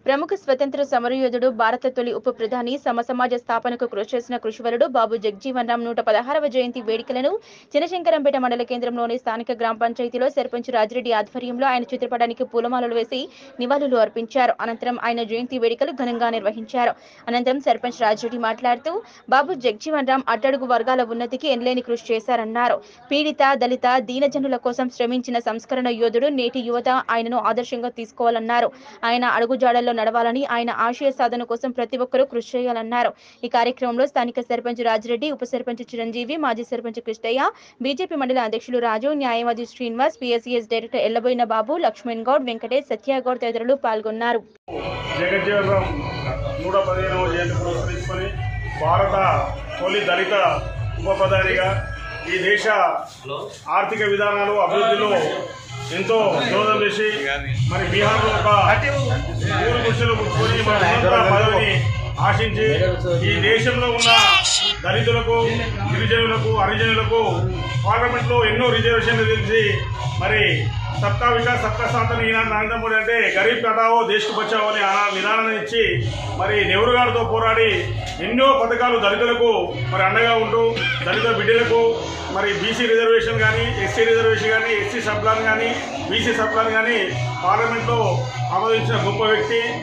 ప్రముఖ స్వతంత్ర సమరయోధుడు భారత తొలి ఉప ప్రధాని సమ సమాజ స్థాపనకు కృషి చేసిన కృషివరుడు బాబు జగ్జీవన్ రామ్ నూట పదహారవ జయంతి వేడుకలను చినశంకరంపేట మండల కేంద్రంలోని స్థానిక గ్రామ పంచాయతీలో సర్పంచ్ రాజిరెడ్డి ఆధ్వర్యంలో ఆయన చిత్రపటానికి పూలమాలలు వేసి నివాళులు అర్పించారు అనంతరం ఆయన జయంతి వేడుకలు ఘనంగా నిర్వహించారు అనంతరం సర్పంచ్ రాజిరెడ్డి మాట్లాడుతూ బాబు జగ్జీవన్ రామ్ అట్టడుగు వర్గాల ఉన్నతికి ఎనలేని కృషి చేశారన్నారు పీడిత దళిత దీనజనుల కోసం శ్రమించిన సంస్కరణ యోధుడు నేటి యువత ఆయనను ఆదర్శంగా తీసుకోవాలన్నారు ఆయన అడుగుజాడల్లో నడవాలని ఆయన ఆశయ సాధన కోసం ప్రతి ఒక్కరూ కృషి చేయాలన్నారు ఈ కార్యక్రమంలో స్థానిక సర్పంచ్ రాజిరెడ్డి ఉప సర్పంచ్ చిరంజీవి మాజీ సర్పంచ్ కృష్ణయ్య బీజేపీ మండల అధ్యక్షులు రాజు న్యాయవాది శ్రీనివాస్ పిఎస్సిఎస్ డైరెక్టర్ ఎల్లబోయిన బాబు లక్ష్మణ్ గౌడ్ వెంకటేష్ సత్యగౌడ్ తదితరులు పాల్గొన్నారు జగజ్జీవనరాం నూట పదిహేనవ జయంతి పురస్కరించుకొని భారత తొలి దళిత ఉప ప్రధానిగా ఈ దేశ ఆర్థిక విధానాలు అభివృద్ధిలో ఎంతో దోహదం చేసి మరి బీహార్లో ఒక మూడు కుర్చీలు ముట్టుకొని మన స్వతంత్ర పదవిని ఆశించి ఈ దేశంలో ఉన్న దళితులకు గిరిజనులకు హరిజనులకు పార్లమెంట్ లో ఎన్నో రిజర్వేషన్లు తెలిసి మరి సబ్కా వికాస్ సబ్కా సాత్ అని ఈనాడు నరేంద్ర మోడీ అంటే గరీబ్ కటావో దేశకు బచావో అని ఆ విధానాన్ని ఇచ్చి మరి నెహ్రూ గారితో పోరాడి ఎన్నో పథకాలు దళితులకు మరి అండగా ఉంటూ దళిత బిడ్డలకు మరి బీసీ రిజర్వేషన్ కానీ ఎస్సీ రిజర్వేషన్ కానీ ఎస్సీ సబ్లాన్ కానీ బీసీ సబ్లాన్ కానీ పార్లమెంట్లో ఆమోదించిన గొప్ప వ్యక్తి